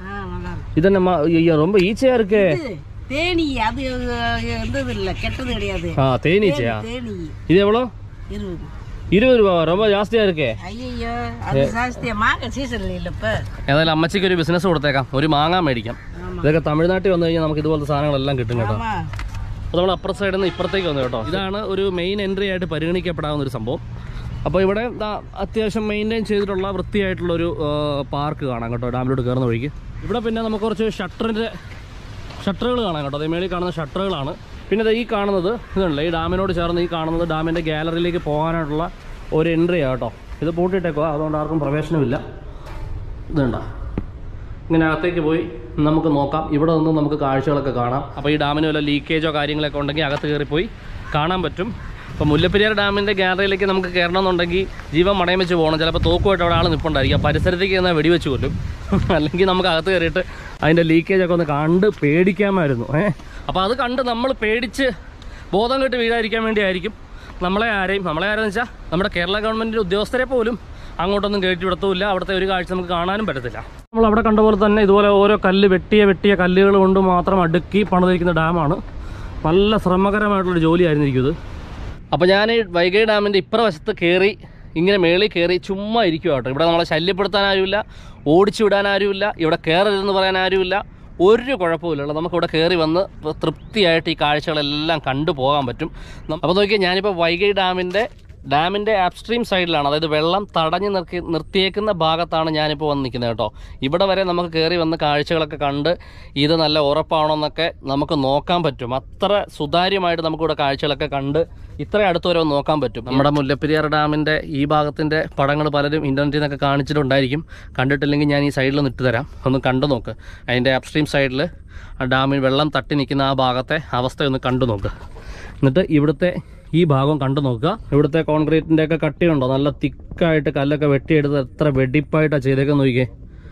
இதென்னம்மா ஐயா ரொம்ப ஈச்சையா இருக்கே
தேனி அது இருந்தது இல்ல கெட்டது கிடையாது
ஆ தேனீச்சையா
தேனி
இது எவ்வளோ
இருபது
இருபது ரூபா ரொம்ப ஜாஸ்தியா இருக்கே
ஐயோ அது ஜாஸ்தியா மாங்க சீசன் இல்ல இப்ப
ഏതായാലും അമ്മച്ചിക്ക് ഒരു ബിസിനസ് കൊടുത്തേക്കാം ഒരു മാങ്ങ മേടിക്കാം ഇതൊക്കെ തമിഴ്നാട്ടിൽ വന്നു കഴിഞ്ഞാൽ നമുക്ക് ഇതുപോലത്തെ സാധനങ്ങളെല്ലാം കിട്ടും കേട്ടോ
ஆமா
അപ്പോൾ നമ്മൾ അപ്പുറ സൈഡിൽ നിന്ന് ഇപ്പുറത്തേക്ക് വന്നു കേട്ടോ ഇതാണ് ഒരു മെയിൻ എൻട്രി ആയിട്ട് പരിഗണിക്കപ്പെടാവുന്ന ഒരു സംഭവം അപ്പോൾ ഇവിടെ ദാ അത്യാവശ്യം മെയിൻറ്റെയിൻ ചെയ്തിട്ടുള്ള വൃത്തിയായിട്ടുള്ള ഒരു പാർക്ക് കാണാം കേട്ടോ ഡാമിലോട്ട് കയറുന്ന വഴിക്ക് ഇവിടെ പിന്നെ നമുക്ക് കുറച്ച് ഷട്ടറിൻ്റെ ഷട്ടറുകൾ കാണാം കേട്ടോ അതേ മേളിൽ കാണുന്ന ഷട്ടറുകളാണ് പിന്നെ ദേ ഈ കാണുന്നത് ഇതുണ്ടല്ലോ ഈ ഡാമിനോട് ചേർന്ന് ഈ കാണുന്നത് ഡാമിൻ്റെ ഗാലറിയിലേക്ക് പോകാനായിട്ടുള്ള ഒരു എൻട്രി കേട്ടോ ഇത് പൂട്ടിയിട്ടേക്കോ അതുകൊണ്ട് ആർക്കും പ്രവേശനമില്ല ഇതുണ്ടോ ഇങ്ങനെ അകത്തേക്ക് പോയി നമുക്ക് നോക്കാം ഇവിടെ നിന്ന് നമുക്ക് കാഴ്ചകളൊക്കെ കാണാം അപ്പോൾ ഈ ഡാമിന് വല്ല ലീക്കേജോ കാര്യങ്ങളൊക്കെ ഉണ്ടെങ്കിൽ അകത്ത് കയറിപ്പോയി കാണാൻ പറ്റും അപ്പോൾ മുല്ലപ്പെരിയാർ ഡാമിൻ്റെ ഗാലറിയിലേക്ക് നമുക്ക് കയറണമെന്നുണ്ടെങ്കിൽ ജീവൻ മടയം വെച്ച് പോകണം ചിലപ്പോൾ തോക്കുമായിട്ട് അവിടെ ആൾ നിൽപ്പുണ്ടായിരിക്കും ആ പരിസരത്തേക്ക് എന്നാൽ വെടിവെച്ച് കൊല്ലും അല്ലെങ്കിൽ നമുക്ക് അകത്ത് കയറിയിട്ട് അതിൻ്റെ ലീക്കേജൊക്കെ ഒന്ന് കണ്ട് പേടിക്കാമായിരുന്നു ഏ അപ്പോൾ അത് കണ്ട് നമ്മൾ പേടിച്ച് ബോധം കെട്ട് വീഴാതിരിക്കാൻ വേണ്ടിയായിരിക്കും നമ്മളെ ആരെയും നമ്മളെ ആരെന്ന് വെച്ചാൽ നമ്മുടെ കേരള ഗവൺമെൻറ്റിൻ്റെ ഉദ്യോഗസ്ഥരെ പോലും അങ്ങോട്ടൊന്നും കയറ്റി വിടത്തുമില്ല അവിടുത്തെ ഒരു കാഴ്ച നമുക്ക് കാണാനും പറ്റത്തില്ല നമ്മൾ അവിടെ കണ്ട പോലെ തന്നെ ഇതുപോലെ ഓരോ കല്ല് വെട്ടിയ വെട്ടിയ കല്ലുകൾ കൊണ്ട് മാത്രം അടുക്കി പണിതിരിക്കുന്ന ഡാമാണ് നല്ല ശ്രമകരമായിട്ടുള്ളൊരു ജോലിയായിരുന്നിരിക്കും ഇത് അപ്പോൾ ഞാൻ ഈ വൈഗൈ ഡാമിൻ്റെ ഇപ്പുറ വശത്ത് കയറി ഇങ്ങനെ മേളിൽ കയറി ചുമ്മാ ഇരിക്കുക കേട്ടോ ഇവിടെ നമ്മളെ ശല്യപ്പെടുത്താൻ ആരുമില്ല ഓടിച്ചു വിടാൻ ആരുമില്ല ഇവിടെ കയറരുതെന്ന് പറയാൻ ആരുമില്ല ഒരു കുഴപ്പമില്ല നമുക്കിവിടെ കയറി വന്ന് തൃപ്തിയായിട്ട് ഈ കാഴ്ചകളെല്ലാം കണ്ടു പോകാൻ പറ്റും അപ്പോൾ നോക്കിയാൽ ഞാനിപ്പോൾ വൈഗൈ ഡാമിൻ്റെ ഡാമിൻ്റെ അപ്സ്ട്രീം സൈഡിലാണ് അതായത് വെള്ളം തടഞ്ഞു നിർത്തി നിർത്തിയേക്കുന്ന ഭാഗത്താണ് ഞാനിപ്പോൾ വന്ന് നിൽക്കുന്നത് കേട്ടോ ഇവിടെ വരെ നമുക്ക് കയറി വന്ന് കാഴ്ചകളൊക്കെ കണ്ട് ഇത് നല്ല ഉറപ്പാണോ എന്നൊക്കെ നമുക്ക് നോക്കാൻ പറ്റും അത്ര സുതാര്യമായിട്ട് നമുക്കിവിടെ കാഴ്ചകളൊക്കെ കണ്ട് ഇത്ര അടുത്ത് വരെ ഒന്ന് നോക്കാൻ പറ്റും നമ്മുടെ മുല്ലപ്പെരിയാർ ഡാമിൻ്റെ ഈ ഭാഗത്തിൻ്റെ പടങ്ങൾ പലരും ഇൻ്റർനെറ്റിൽ നിന്നൊക്കെ കാണിച്ചിട്ടുണ്ടായിരിക്കും കണ്ടിട്ടില്ലെങ്കിൽ ഞാൻ ഈ സൈഡിൽ ഒന്ന് ഇട്ട് തരാം ഒന്ന് കണ്ടു നോക്ക് അതിൻ്റെ അപ്സ്ട്രീം സൈഡിൽ ഡാമിൽ വെള്ളം തട്ടി നിൽക്കുന്ന ആ ഭാഗത്തെ അവസ്ഥയൊന്ന് കണ്ടു നോക്ക് എന്നിട്ട് ഇവിടുത്തെ ഈ ഭാഗം കണ്ടു നോക്കുക ഇവിടുത്തെ കോൺക്രീറ്റിൻ്റെ ഒക്കെ കട്ടിയുണ്ടോ നല്ല തിക്കായിട്ട് കല്ലൊക്കെ വെട്ടിയെടുത്ത് എത്ര വെടിപ്പായിട്ടാണ് ചെയ്തേക്കെന്ന് നോക്കിയേ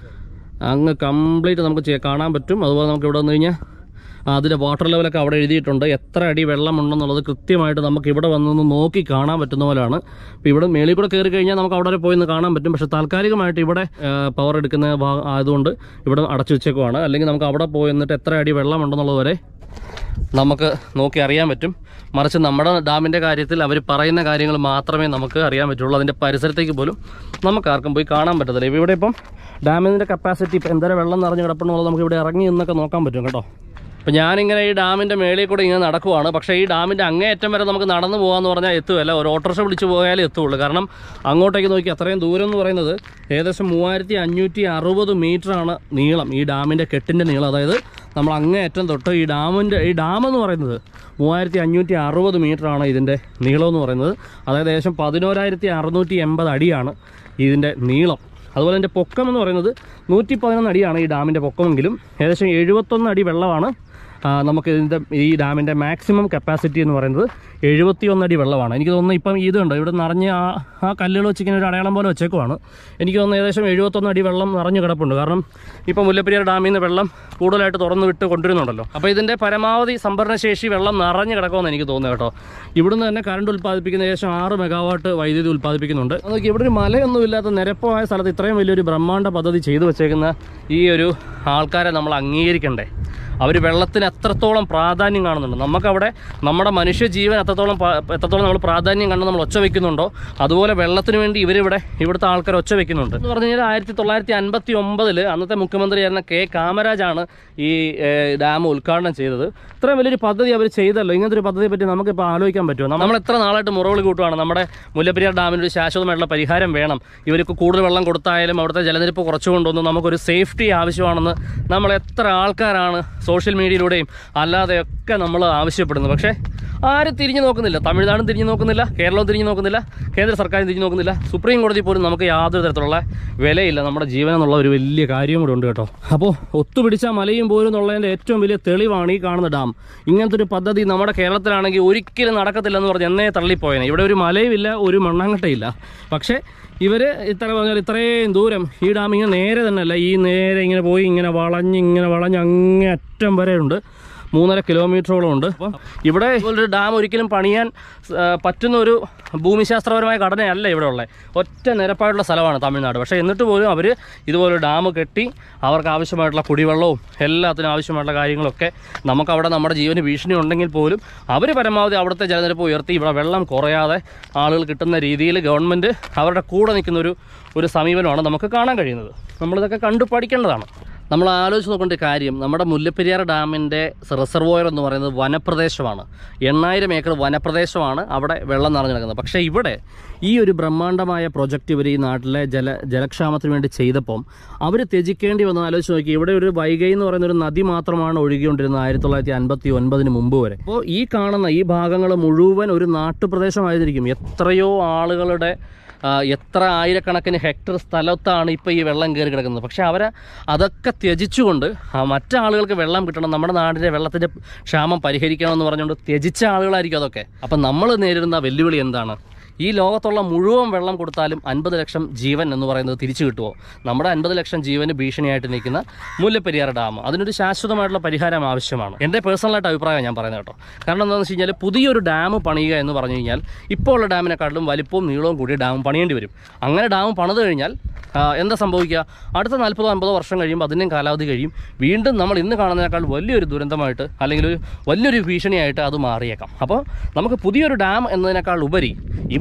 അങ്ങ് കംപ്ലീറ്റ് നമുക്ക് ചെയ്യാൻ കാണാൻ പറ്റും അതുപോലെ നമുക്ക് ഇവിടെ വന്നു കഴിഞ്ഞാൽ അതിൻ്റെ വാട്ടർ ലെവലൊക്കെ അവിടെ എഴുതിയിട്ടുണ്ട് എത്ര അടി വെള്ളമുണ്ടെന്നുള്ളത് കൃത്യമായിട്ട് നമുക്ക് ഇവിടെ വന്നൊന്ന് നോക്കി കാണാൻ പറ്റുന്ന പോലെയാണ് ഇപ്പോൾ ഇവിടെ മേളിൽ കൂടെ കയറി കഴിഞ്ഞാൽ നമുക്ക് അവിടെ വരെ പോയി ഒന്ന് കാണാൻ പറ്റും പക്ഷേ താൽക്കാലികമായിട്ട് ഇവിടെ പവർ എടുക്കുന്ന ഭാഗം ആയതുകൊണ്ട് ഇവിടെ അടച്ചു വെച്ചേക്കുവാണ് അല്ലെങ്കിൽ നമുക്ക് അവിടെ പോയി എന്നിട്ട് എത്ര അടി വെള്ളമുണ്ടെന്നുള്ളത് വരെ നമുക്ക് നോക്കി അറിയാൻ പറ്റും മറിച്ച് നമ്മുടെ ഡാമിൻ്റെ കാര്യത്തിൽ അവർ പറയുന്ന കാര്യങ്ങൾ മാത്രമേ നമുക്ക് അറിയാൻ പറ്റുള്ളൂ അതിൻ്റെ പരിസരത്തേക്ക് പോലും നമുക്ക് ആർക്കും പോയി കാണാൻ പറ്റത്തില്ല ഇവിടെ ഇപ്പം ഡാമിൻ്റെ കപ്പാസിറ്റി ഇപ്പം എന്തോരം വെള്ളം നിറഞ്ഞ് കിടപ്പുണ്ടെന്നുള്ളത് നമുക്ക് ഇവിടെ ഇറങ്ങി നിന്നൊക്കെ നോക്കാൻ പറ്റും കേട്ടോ അപ്പം ഞാനിങ്ങനെ ഈ ഡാമിൻ്റെ മേളിൽ കൂടെ ഇങ്ങനെ നടക്കുവാണ് പക്ഷേ ഈ ഡാമിൻ്റെ അങ്ങേയറ്റം വരെ നമുക്ക് നടന്നു പോകാമെന്ന് പറഞ്ഞാൽ എത്തുകയല്ല ഒരു ഓട്ടോറിക്ഷ വിളിച്ച് പോയാലേ എത്തുള്ളൂ കാരണം അങ്ങോട്ടേക്ക് നോക്കി അത്രയും ദൂരം എന്ന് പറയുന്നത് ഏകദേശം മൂവായിരത്തി അഞ്ഞൂറ്റി അറുപത് മീറ്ററാണ് നീളം ഈ ഡാമിൻ്റെ കെട്ടിൻ്റെ നീളം അതായത് നമ്മൾ അങ്ങേയറ്റം തൊട്ട് ഈ ഡാമിൻ്റെ ഈ ഡാം എന്ന് പറയുന്നത് മൂവായിരത്തി അഞ്ഞൂറ്റി അറുപത് മീറ്ററാണ് ഇതിൻ്റെ നീളം എന്ന് പറയുന്നത് അതായത് ഏകദേശം പതിനോരായിരത്തി അറുന്നൂറ്റി എൺപത് അടിയാണ് ഇതിൻ്റെ നീളം അതുപോലെ എൻ്റെ പൊക്കം എന്ന് പറയുന്നത് നൂറ്റി പതിനൊന്ന് അടിയാണ് ഈ ഡാമിൻ്റെ പൊക്കമെങ്കിലും ഏകദേശം എഴുപത്തൊന്ന് അടി വെള്ളമാണ് ആ, നമുക്ക് ഇതിൻ്റെ ഈ ഡാമിൻ്റെ മാക്സിമം കപ്പാസിറ്റി എന്ന് പറയുന്നത് എഴുപത്തിയൊന്ന് അടി വെള്ളമാണ് എനിക്ക് തോന്നുന്നു ഇപ്പം ഇതുണ്ട് ഇവിടെ നിറഞ്ഞ് ആ ആ കല്ലുകൾ വെച്ച് ഇങ്ങനെ ഒരു അടയാളം പോലെ വെച്ചേക്കുവാണ് എനിക്ക് തോന്നുന്നു ഏകദേശം എഴുപത്തൊന്ന് അടി വെള്ളം നിറഞ്ഞു കിടപ്പുണ്ട് കാരണം ഇപ്പം മുല്ലപ്പെരിയാർ ഡാമിൽ നിന്ന് വെള്ളം കൂടുതലായിട്ട് തുറന്നു വിട്ട് കൊണ്ടുവരുന്നുണ്ടല്ലോ അപ്പോൾ ഇതിൻ്റെ പരമാവധി സംഭരണശേഷി വെള്ളം നിറഞ്ഞു കിടക്കുമെന്ന് എനിക്ക് തോന്നുന്നു കേട്ടോ ഇവിടുന്ന് തന്നെ കറണ്ട് ഉൽപ്പാദിപ്പിക്കുന്ന ഏകദേശം ആറ് മെഗാവാട്ട് വൈദ്യുതി ഉൽപ്പാദിപ്പിക്കുന്നുണ്ട് അതൊക്കെ ഇവിടെ ഒരു മലയൊന്നും ഇല്ലാത്ത നിരപ്പമായ സ്ഥലത്ത് ഇത്രയും വലിയൊരു ബ്രഹ്മാണ്ഡ പദ്ധതി ചെയ്തു വെച്ചേക്കുന്ന ഈ ഒരു ആൾക്കാരെ നമ്മൾ അംഗീകരിക്കണ്ടേ അവർ വെള്ളത്തിന് എത്രത്തോളം പ്രാധാന്യം കാണുന്നുണ്ട് നമുക്കവിടെ നമ്മുടെ മനുഷ്യജീവൻ എത്രത്തോളം പ- എത്രത്തോളം നമ്മൾ പ്രാധാന്യം കണ്ട് നമ്മൾ ഒച്ച വെക്കുന്നുണ്ടോ അതുപോലെ വെള്ളത്തിന് വേണ്ടി ഇവരിവിടെ ഇവിടുത്തെ ആൾക്കാർ ഒച്ച വെക്കുന്നുണ്ട് എന്ന് പറഞ്ഞു കഴിഞ്ഞാൽ ആയിരത്തി തൊള്ളായിരത്തി അൻപത്തി ഒമ്പതിൽ അന്നത്തെ മുഖ്യമന്ത്രിയായിരുന്ന കെ കാമരാജാണ് ഈ ഏഹ്, ഡാം ഉദ്ഘാടനം ചെയ്തത് ഇത്രയും വലിയൊരു പദ്ധതി അവർ ചെയ്തല്ലോ ഇങ്ങനത്തെ ഒരു പദ്ധതിയെ പറ്റി നമുക്കിപ്പോൾ ആലോചിക്കാൻ പറ്റുമോ നമ്മൾ എത്ര നാളായിട്ട് മുറവിളി കൂട്ടുകയാണ് നമ്മുടെ മുല്ലപ്പെരിയാർ ഡാമിന് ഒരു ശാശ്വതമായിട്ടുള്ള പരിഹാരം വേണം ഇവർക്ക് കൂടുതൽ വെള്ളം കൊടുത്തായാലും അവിടുത്തെ ജലനിരപ്പ് കുറച്ചു കൊണ്ടുവന്ന് നമുക്കൊരു സേഫ്റ്റി ആവശ്യമാണെന്ന് നമ്മൾ എത്ര ആൾക്കാരാണ് സോഷ്യൽ മീഡിയയിലൂടെയും അല്ലാതെയൊക്കെ നമ്മൾ ആവശ്യപ്പെടുന്നത് പക്ഷേ ആരും തിരിഞ്ഞു നോക്കുന്നില്ല തമിഴ്നാടും തിരിഞ്ഞു നോക്കുന്നില്ല കേരളവും തിരിഞ്ഞു നോക്കുന്നില്ല കേന്ദ്ര സർക്കാരും തിരിഞ്ഞു നോക്കുന്നില്ല സുപ്രീം കോടതി പോലും നമുക്ക് യാതൊരു തരത്തിലുള്ള വിലയില്ല നമ്മുടെ ജീവൻ എന്നുള്ള ഒരു വലിയ കാര്യം കൂടെ ഉണ്ട് കേട്ടോ അപ്പോൾ ഒത്തുപിടിച്ച മലയും പോരും എന്നുള്ളതിൻ്റെ ഏറ്റവും വലിയ തെളിവാണ് ഈ കാണുന്ന ഡാം ഇങ്ങനത്തെ ഒരു പദ്ധതി നമ്മുടെ കേരളത്തിലാണെങ്കിൽ ഒരിക്കലും നടക്കത്തില്ലെന്ന് പറഞ്ഞ് എന്നേ തള്ളിപ്പോയേനെ ഇവിടെ ഒരു മലയും ഇല്ല ഒരു മണ്ണാങ്കട്ടയില്ല പക്ഷേ ഇവർ ഇത്ര പറഞ്ഞാൽ ഇത്രയും ദൂരം ഈ ഡാം ഇങ്ങനെ നേരെ തന്നെ അല്ല ഈ നേരെ ഇങ്ങനെ പോയി ഇങ്ങനെ വളഞ്ഞ് ഇങ്ങനെ വളഞ്ഞ് അങ്ങേ അറ്റം വരെ ഉണ്ട് മൂന്നര കിലോമീറ്ററോളം ഉണ്ട് അപ്പോൾ ഇവിടെ ഒരു ഡാം ഒരിക്കലും പണിയാൻ ആ, പറ്റുന്ന ഒരു ഭൂമിശാസ്ത്രപരമായ ഘടനയല്ല ഇവിടെ ഉള്ളത് ഒറ്റ നിരപ്പായിട്ടുള്ള സ്ഥലമാണ് തമിഴ്നാട് പക്ഷേ എന്നിട്ട് പോലും അവർ ഇതുപോലെ ഡാം കെട്ടി അവർക്ക് ആവശ്യമായിട്ടുള്ള കുടിവെള്ളവും എല്ലാത്തിനും ആവശ്യമായിട്ടുള്ള കാര്യങ്ങളൊക്കെ നമുക്കവിടെ നമ്മുടെ ജീവന് ഭീഷണി ഉണ്ടെങ്കിൽ പോലും അവർ പരമാവധി അവിടുത്തെ ജലനിരപ്പ് ഉയർത്തി ഇവിടെ വെള്ളം കുറയാതെ ആളുകൾ കിട്ടുന്ന രീതിയിൽ ഗവൺമെൻറ് അവരുടെ കൂടെ നിൽക്കുന്ന ഒരു ഒരു സമീപനമാണ് നമുക്ക് കാണാൻ കഴിയുന്നത് നമ്മളിതൊക്കെ കണ്ടു പഠിക്കേണ്ടതാണ് നമ്മൾ ആലോചിച്ച് നോക്കേണ്ട ഒരു കാര്യം നമ്മുടെ മുല്ലപ്പെരിയാർ ഡാമിൻ്റെ റിസർവോയർ എന്ന് പറയുന്നത് വനപ്രദേശമാണ് എണ്ണായിരം ഏക്കർ വനപ്രദേശമാണ് അവിടെ വെള്ളം നിറഞ്ഞു കിടക്കുന്നത് പക്ഷേ ഇവിടെ ഈ ഒരു ബ്രഹ്മാണ്ഡമായ പ്രൊജക്റ്റ് ഇവർ ഈ നാട്ടിലെ ജല ജലക്ഷാമത്തിന് വേണ്ടി ചെയ്തപ്പം അവർ ത്യജിക്കേണ്ടി വന്നു ആലോചിച്ച് നോക്കി ഇവിടെ ഒരു വൈകൈ എന്ന് പറയുന്ന ഒരു നദി മാത്രമാണ് ഒഴുകിക്കൊണ്ടിരുന്നത് ആയിരത്തി തൊള്ളായിരത്തി അൻപത്തി ഒൻപതിന് മുമ്പ് വരെ അപ്പോൾ ഈ കാണുന്ന ഈ ഭാഗങ്ങൾ മുഴുവൻ ഒരു നാട്ടുപ്രദേശമായിരിക്കും എത്രയോ ആളുകളുടെ ആ, എത്ര ആയിരക്കണക്കിന് ഹെക്ടർ സ്ഥലത്താണ് ഇപ്പോൾ ഈ വെള്ളം കയറി കിടക്കുന്നത് പക്ഷേ അവർ അതൊക്കെ ത്യജിച്ചുകൊണ്ട് ആ, മറ്റാളുകൾക്ക് വെള്ളം കിട്ടണം നമ്മുടെ നാടിൻ്റെ വെള്ളത്തിൻ്റെ ക്ഷാമം പരിഹരിക്കണം എന്ന് പറഞ്ഞുകൊണ്ട് ത്യജിച്ച ആളുകളായിരിക്കും അതൊക്കെ അപ്പം നമ്മൾ നേരിടുന്ന വെല്ലുവിളി എന്താണ് ഈ ലോകത്തുള്ള മുഴുവൻ വെള്ളം കൊടുത്താലും അൻപത് ലക്ഷം ജീവൻ എന്ന് പറയുന്നത് തിരിച്ചു കിട്ടുമോ നമ്മുടെ അൻപത് ലക്ഷം ജീവന് ഭീഷണിയായിട്ട് നിൽക്കുന്ന മുല്ലപ്പെരിയാർ ഡാം അതിനൊരു ശാശ്വതമായിട്ടുള്ള പരിഹാരം ആവശ്യമാണ് എൻ്റെ പേഴ്സണലായിട്ട് അഭിപ്രായം ഞാൻ പറയുന്നത് കേട്ടോ കാരണം എന്താണെന്ന് വെച്ച് കഴിഞ്ഞാൽ പുതിയൊരു ഡാം പണിയുക എന്ന് പറഞ്ഞു കഴിഞ്ഞാൽ ഇപ്പോൾ ഉള്ള ഡാമിനെക്കാട്ടിലും വലിപ്പവും നീളവും കൂടി ഡാം പണിയേണ്ടി വരും അങ്ങനെ ഡാം പണിത് കഴിഞ്ഞാൽ ആ, എന്താ സംഭവിക്കുക അടുത്ത നാൽപ്പതോ അമ്പതോ വർഷം കഴിയുമ്പോൾ അതിൻ്റെയും കാലാവധി കഴിയും വീണ്ടും നമ്മൾ ഇന്ന് കാണുന്നതിനേക്കാൾ വലിയൊരു ദുരന്തമായിട്ട് അല്ലെങ്കിൽ ഒരു വലിയൊരു ഭീഷണിയായിട്ട് അത് മാറിയേക്കാം അപ്പോൾ നമുക്ക് പുതിയൊരു ഡാം എന്നതിനേക്കാൾ ഉപരി ഇവർ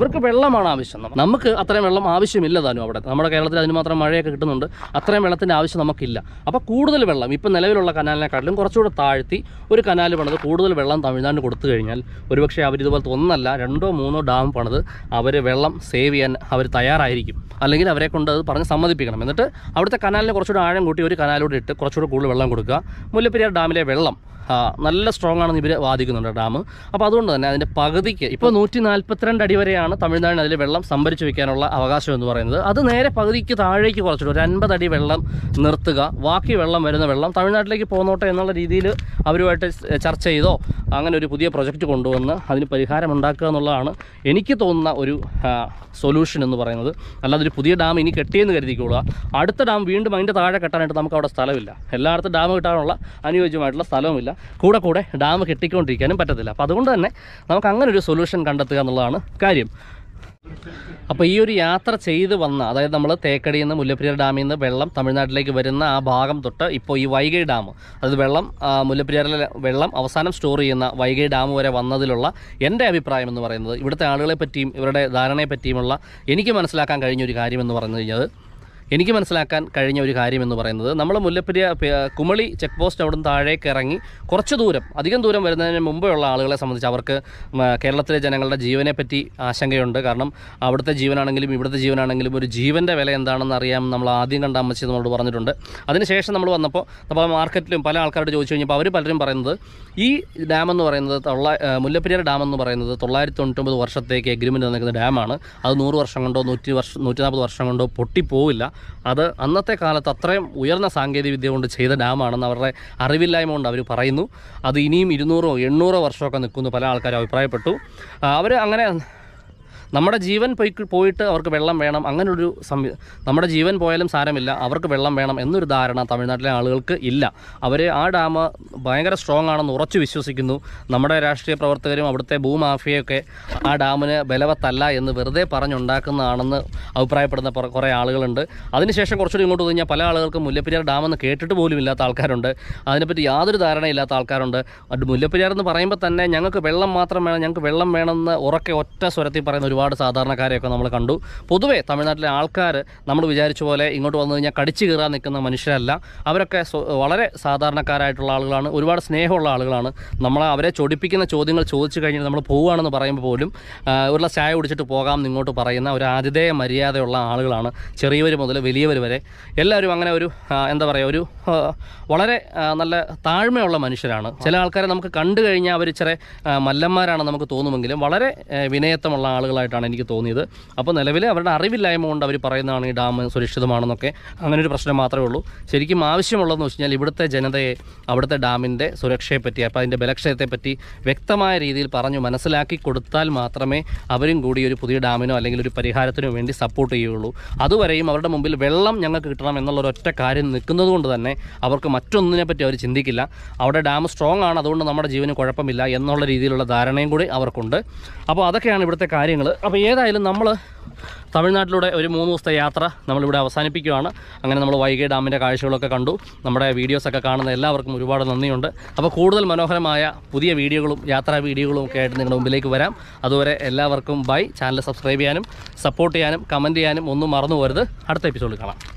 അവർക്ക് വെള്ളമാണ് ആവശ്യം നമ്മ- നമുക്ക് അത്രയും വെള്ളം ആവശ്യമില്ല താനും അവിടെ നമ്മുടെ കേരളത്തിൽ അതിന് മാത്രം മഴയൊക്കെ കിട്ടുന്നുണ്ട് അത്രയും വെള്ളത്തിൻ്റെ ആവശ്യം നമുക്കില്ല അപ്പോൾ കൂടുതൽ വെള്ളം ഇപ്പം നിലവിലുള്ള കനാലിനെക്കാട്ടിലും കുറച്ചുകൂടെ താഴ്ത്തി ഒരു കനാൽ പണിത് കൂടുതൽ വെള്ളം തമിഴ്നാടിന് കൊടുത്തു കഴിഞ്ഞാൽ ഒരുപക്ഷെ അവർ ഇതുപോലത്തെ ഒന്നല്ല രണ്ടോ മൂന്നോ ഡാം പണിത് അവർ വെള്ളം സേവ് ചെയ്യാൻ അവർ തയ്യാറായിരിക്കും അല്ലെങ്കിൽ അവരെ കൊണ്ട് അത് പറഞ്ഞ് സമ്മതിപ്പിക്കണം എന്നിട്ട് അവിടുത്തെ കനാലിനെ കുറച്ചുകൂടെ ആഴം കൂട്ടി ഒരു കനാലൂടെ ഇട്ട് കുറച്ചുകൂടെ കൂടുതൽ വെള്ളം കൊടുക്കുക മുല്ലപ്പെരിയാർ ഡാമിലെ വെള്ളം ആ, നല്ല സ്ട്രോങ് ആണെന്ന് ഇവർ വാദിക്കുന്നുണ്ട് ഡാം അപ്പോൾ അതുകൊണ്ട് തന്നെ അതിൻ്റെ പകുതിക്ക് ഇപ്പോൾ നൂറ്റി നാൽപ്പത്തിരണ്ട് അടി വരെയാണ് തമിഴ്നാടിന് അതിൽ വെള്ളം സംഭരിച്ചു വെക്കാനുള്ള അവകാശം എന്ന് പറയുന്നത് അത് നേരെ പകുതിക്ക് താഴേക്ക് കുറച്ചിട്ട് ഒരു അൻപത് അടി വെള്ളം നിർത്തുക ബാക്കി വെള്ളം വരുന്ന വെള്ളം തമിഴ്നാട്ടിലേക്ക് പോന്നോട്ടെ എന്നുള്ള രീതിയിൽ അവരുമായിട്ട് ചർച്ച ചെയ്തോ അങ്ങനെ ഒരു പുതിയ പ്രൊജക്റ്റ് കൊണ്ടുവന്ന് അതിന് പരിഹാരം ഉണ്ടാക്കുക എന്നുള്ളതാണ് എനിക്ക് തോന്നുന്ന ഒരു സൊല്യൂഷൻ എന്ന് പറയുന്നത് അല്ലാതെ ഒരു പുതിയ ഡാം ഇനി കെട്ടിയെന്ന് കരുതിക്കൊള്ളുക അടുത്ത ഡാം വീണ്ടും അതിൻ്റെ താഴെ കെട്ടാനായിട്ട് നമുക്ക് അവിടെ സ്ഥലമില്ല എല്ലായിടത്തും ഡാം കിട്ടാനുള്ള അനുയോജ്യമായിട്ടുള്ള സ്ഥലവുമില്ല കൂടെ കൂടെ ഡാം കെട്ടിക്കൊണ്ടിരിക്കാനും പറ്റത്തില്ല അപ്പോൾ അതുകൊണ്ട് തന്നെ നമുക്ക് അങ്ങനെ ഒരു സൊല്യൂഷൻ കണ്ടെത്തുക എന്നുള്ളതാണ് കാര്യം അപ്പോൾ ഈ ഒരു യാത്ര ചെയ്ത് വന്ന അതായത് നമ്മൾ തേക്കടിയിൽ നിന്ന് മുല്ലപ്പെരിയാർ ഡാമിൽ നിന്ന് വെള്ളം തമിഴ്നാട്ടിലേക്ക് വരുന്ന ആ ഭാഗം തൊട്ട് ഇപ്പോൾ ഈ വൈഗൈ ഡാം അതായത് വെള്ളം ആ, മുല്ലപ്പെരിയാറിലെ വെള്ളം അവസാനം സ്റ്റോർ ചെയ്യുന്ന വൈഗൈ ഡാം വരെ വന്നതിലുള്ള എൻ്റെ അഭിപ്രായം എന്ന് പറയുന്നത് ഇവിടുത്തെ ആളുകളെ പറ്റിയും ഇവരുടെ ധാരണയെ പറ്റിയുമുള്ള എനിക്ക് മനസ്സിലാക്കാൻ കഴിഞ്ഞ ഒരു കാര്യം എന്ന് പറഞ്ഞു കഴിഞ്ഞാൽ എനിക്ക് മനസ്സിലാക്കാൻ കഴിഞ്ഞ ഒരു കാര്യം എന്ന് പറയുന്നത് നമ്മൾ മുല്ലപ്പെരിയ പ- കുമളി ചെക്ക് പോസ്റ്റ് അവിടുന്ന് താഴേക്ക് ഇറങ്ങി കുറച്ച് ദൂരം അധികം ദൂരം വരുന്നതിന് മുമ്പേ ഉള്ള ആളുകളെ സംബന്ധിച്ച് അവർക്ക് ഉം, കേരളത്തിലെ ജനങ്ങളുടെ ജീവനെ പറ്റി ആശങ്കയുണ്ട് കാരണം അവിടുത്തെ ജീവനാണെങ്കിലും ഇവിടുത്തെ ജീവനാണെങ്കിലും ഒരു ജീവൻ്റെ വില എന്താണെന്ന് അറിയാം നമ്മൾ ആദ്യം കണ്ട അമ്മച്ചി നമ്മളോട് പറഞ്ഞിട്ടുണ്ട് അതിനുശേഷം നമ്മൾ വന്നപ്പോൾ നമ്മൾ മാർക്കറ്റിലും പല ആൾക്കാരോട് ചോദിച്ചു കഴിഞ്ഞപ്പോൾ അവർ പലരും പറയുന്നത് ഈ ഡാം എന്ന് പറയുന്നത് തൊള്ള ആ, മുല്ലപ്പെരിയാർ ഡാം എന്ന് പറയുന്നത് തൊള്ളായിരത്തി തൊണ്ണൂറ്റൊമ്പത് വർഷത്തേക്ക് എഗ്രിമെൻറ്റ് നിൽക്കുന്ന ഡാമാണ് അത് നൂറ് വർഷം കൊണ്ടോ നൂറ്റി വർഷം നൂറ്റി നാൽപ്പത് വർഷം കൊണ്ടോ പൊട്ടിപ്പോവില്ല അത് അന്നത്തെ കാലത്ത് അത്രയും ഉയർന്ന സാങ്കേതിക വിദ്യ കൊണ്ട് ചെയ്ത ഡാമാണെന്ന് അവരുടെ അറിവില്ലായ്മ കൊണ്ട് അവർ പറയുന്നു അത് ഇനിയും ഇരുന്നൂറോ എണ്ണൂറോ വർഷമൊക്കെ നിൽക്കുന്നു പല ആൾക്കാരും അഭിപ്രായപ്പെട്ടു അവർ അങ്ങനെ നമ്മുടെ ജീവൻ പോയി പോയിട്ട് അവർക്ക് വെള്ളം വേണം അങ്ങനൊരു സംവി നമ്മുടെ ജീവൻ പോയാലും സാരമില്ല അവർക്ക് വെള്ളം വേണം എന്നൊരു ധാരണ തമിഴ്നാട്ടിലെ ആളുകൾക്ക് ഇല്ല അവർ ആ ഡാം ഭയങ്കര സ്ട്രോങ് ആണെന്ന് ഉറച്ചു വിശ്വസിക്കുന്നു നമ്മുടെ രാഷ്ട്രീയ പ്രവർത്തകരും അവിടുത്തെ ഭൂമാഫിയൊക്കെ ആ ഡാമിന് ബലവത്തല്ല എന്ന് വെറുതെ പറഞ്ഞുണ്ടാക്കുന്നതാണെന്ന് അഭിപ്രായപ്പെടുന്ന പുറ- കുറേ ആളുകളുണ്ട് അതിനുശേഷം കുറച്ചുകൂടി ഇങ്ങോട്ട് വന്നു കഴിഞ്ഞാൽ പല ആളുകൾക്കും മുല്ലപ്പെരിയാർ ഡാമെന്ന് കേട്ടിട്ട് പോലും ഇല്ലാത്ത ആൾക്കാരുണ്ട് അതിനെപ്പറ്റി യാതൊരു ധാരണയില്ലാത്ത ആൾക്കാരുണ്ട് അത് മുല്ലപ്പെരിയാർ എന്ന് പറയുമ്പോൾ തന്നെ ഞങ്ങൾക്ക് വെള്ളം മാത്രം വേണം ഞങ്ങൾക്ക് വെള്ളം വേണമെന്ന് ഉറക്കെ ഒറ്റ സ്വരത്തിൽ പറയുന്ന ഒരുപാട് സാധാരണക്കാരെയൊക്കെ നമ്മൾ കണ്ടു പൊതുവേ തമിഴ്നാട്ടിലെ ആൾക്കാർ നമ്മൾ വിചാരിച്ച പോലെ ഇങ്ങോട്ട് വന്നു കഴിഞ്ഞാൽ കടിച്ചു കീറാൻ നിൽക്കുന്ന മനുഷ്യരല്ല അവരൊക്കെ സ്വ- വളരെ സാധാരണക്കാരായിട്ടുള്ള ആളുകളാണ് ഒരുപാട് സ്നേഹമുള്ള ആളുകളാണ് നമ്മൾ അവരെ ചൊടിപ്പിക്കുന്ന ചോദ്യങ്ങൾ ചോദിച്ചു കഴിഞ്ഞാൽ നമ്മൾ പോവുകയാണെന്ന് പറയുമ്പോൾ പോലും ആ, ഒരു ഗ്ലാസ് ചായ കുടിച്ചിട്ട് പോകാം എന്ന് ഇങ്ങോട്ട് പറയുന്ന ഒരു ആതിഥേയ മര്യാദയുള്ള ആളുകളാണ് ചെറിയവർ മുതൽ വലിയവർ വരെ എല്ലാവരും അങ്ങനെ ഒരു ആ, എന്താ പറയുക ഒരു ആ, വളരെ ആ, നല്ല താഴ്മയുള്ള മനുഷ്യരാണ് ചില ആൾക്കാരെ നമുക്ക് കണ്ടു കഴിഞ്ഞാൽ അവർ ഇച്ചിരി ആ, മല്ലന്മാരാണെന്ന് നമുക്ക് തോന്നുമെങ്കിലും വളരെ ആ, വിനയത്വമുള്ള ആളുകളായിട്ടാണ് എനിക്ക് തോന്നിയത് അപ്പോൾ നിലവിൽ അവരുടെ അറിവില്ലായ്മ കൊണ്ട് അവർ പറയുന്നതാണ് ഈ ഡാം സുരക്ഷിതമാണെന്നൊക്കെ അങ്ങനെ ഒരു പ്രശ്നം മാത്രമേ ഉള്ളൂ ശരിക്കും ആവശ്യമുള്ളതെന്ന് വെച്ച് കഴിഞ്ഞാൽ ഇവിടുത്തെ ജനതയെ അവിടുത്തെ ഡാമിൻ്റെ സുരക്ഷയെ പറ്റി അപ്പോൾ അതിൻ്റെ ബലക്ഷയത്തെ പറ്റി വ്യക്തമായ രീതിയിൽ പറഞ്ഞു മനസ്സിലാക്കി കൊടുത്താൽ മാത്രമേ അവരും കൂടി ഒരു പുതിയ ഡാമിനോ അല്ലെങ്കിൽ ഒരു പരിഹാരത്തിനോ വേണ്ടി സപ്പോർട്ട് ചെയ്യുകയുള്ളൂ അതുവരെയും അവരുടെ മുമ്പിൽ വെള്ളം ഞങ്ങൾക്ക് കിട്ടണം എന്നുള്ള ഒരൊറ്റ കാര്യം നിൽക്കുന്നത് കൊണ്ട് തന്നെ അവർക്ക് മറ്റൊന്നിനെ പറ്റി അവർ ചിന്തിക്കില്ല അവിടെ ഡാം സ്ട്രോങ് ആണ് അതുകൊണ്ട് നമ്മുടെ ജീവന് കുഴപ്പമില്ല എന്നുള്ള രീതിയിലുള്ള ധാരണയും കൂടി അവർക്കുണ്ട് അപ്പോൾ അതൊക്കെയാണ് ഇവിടുത്തെ കാര്യങ്ങൾ അപ്പോൾ ഏതായാലും നമ്മൾ തമിഴ്നാട്ടിലൂടെ ഒരു മൂന്ന് ദിവസത്തെ യാത്ര നമ്മളിവിടെ അവസാനിപ്പിക്കുകയാണ് അങ്ങനെ നമ്മൾ വൈകൈ ഡാമിൻ്റെ കാഴ്ചകളൊക്കെ കണ്ടു നമ്മുടെ വീഡിയോസൊക്കെ കാണുന്ന എല്ലാവർക്കും ഒരുപാട് നന്ദിയുണ്ട് അപ്പോൾ കൂടുതൽ മനോഹരമായ പുതിയ വീഡിയോകളും യാത്രാ വീഡിയോകളും ഒക്കെ ആയിട്ട് നിങ്ങളുടെ മുമ്പിലേക്ക് വരാം അതുവരെ എല്ലാവർക്കും ബൈ ചാനൽ സബ്സ്ക്രൈബ് ചെയ്യാനും സപ്പോർട്ട് ചെയ്യാനും കമൻറ്റ് ചെയ്യാനും ഒന്നും മറന്നു പോരുത് അടുത്ത എപ്പിസോഡിൽ കാണാം